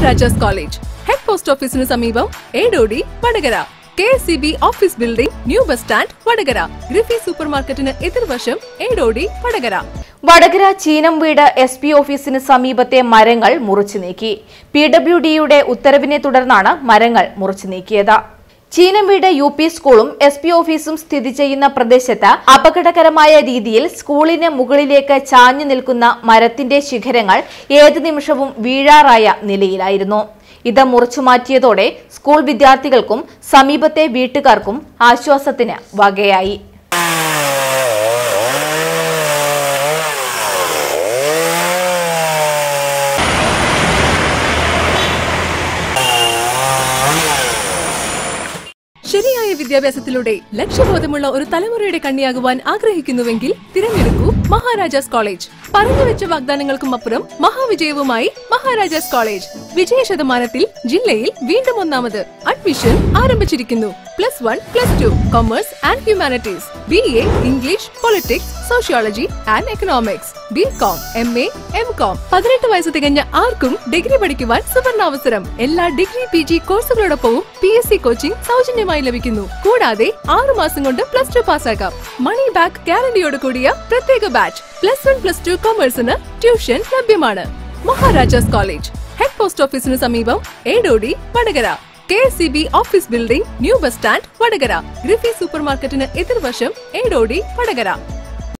Maharajas college head post ഓഫീസിന് സമീപം Edodi Vadakara K S C B office building new bus stand Vadakara ഗ്രിഫി super മാർക്കറ്റിന് എതിർവശം ഏടോടി വടകര വടകര ചീനംവീട് എസ് പി ഓഫീസിന് സമീപത്തെ മരങ്ങൾ മുറിച്ചു നീക്കി പി ഡബ്ല്യു ഡിയുടെ ഉത്തരവിനെ തുടർന്നാണ് മരങ്ങൾ മുറിച്ചു നീക്കിയത് ചീനംവീട് യു പി സ്കൂളും എസ് പി ഓഫീസും സ്ഥിതി ചെയ്യുന്ന പ്രദേശത്ത് അപകടകരമായ രീതിയിൽ സ്കൂളിന് മുകളിലേക്ക് ചാഞ്ഞു നിൽക്കുന്ന മരത്തിന്റെ ശിഖരങ്ങൾ ഏത് നിമിഷവും വീഴാറായ നിലയിലായിരുന്നു ഇത് മുറിച്ചു മാറ്റിയതോടെ സ്കൂൾ വിദ്യാർത്ഥികൾക്കും സമീപത്തെ വീട്ടുകാർക്കും ആശ്വാസത്തിന് വകയായി ശരിയായ വിദ്യാഭ്യാസത്തിലൂടെ ലക്ഷ്യബോധമുള്ള ഒരു തലമുറയുടെ കണ്ണിയാകുവാൻ ആഗ്രഹിക്കുന്നുവെങ്കിൽ തിരഞ്ഞെടുക്കൂ മഹാരാജാസ് കോളേജ് പറഞ്ഞു വെച്ച വാഗ്ദാനങ്ങൾക്കും അപ്പുറം മഹാവിജയവുമായി മഹാരാജാസ് കോളേജ് വിജയ ശതമാനത്തിൽ ജില്ലയിൽ വീണ്ടും ഒന്നാമത് അഡ്മിഷൻ ആരംഭിച്ചിരിക്കുന്നു plus one plus two commerce and humanities B A English politics sociology and economics B com M A M com പതിനെട്ട് വയസ്സ് തികഞ്ഞ ആർക്കും ഡിഗ്രി പഠിക്കുവാൻ സുവർണാവസരം എല്ലാ ഡിഗ്രി പി ജി കോഴ്സുകളോടൊപ്പവും പി എസ് സി കോച്ചിംഗ് സൗജന്യമായി ലഭിക്കുന്നു കൂടാതെ ആറു മാസം കൊണ്ട് പ്ലസ് ടു പാസ്സാക്കാം മണി ബാക്ക് ഗ്യാരണ്ടിയോട് കൂടിയ പ്രത്യേക batch plus one plus two കൊമേഴ്സിന് ട്യൂഷൻ ലഭ്യമാണ് മഹാരാജാസ് കോളേജ് ഹെഡ് പോസ്റ്റ് ഓഫീസിന് സമീപം Edodi Vadakara K S C B office building new bus stand Vadakara ഗ്രിഫി സൂപ്പർ മാർക്കറ്റിന് എതിർവശം ഏടോടി വടകര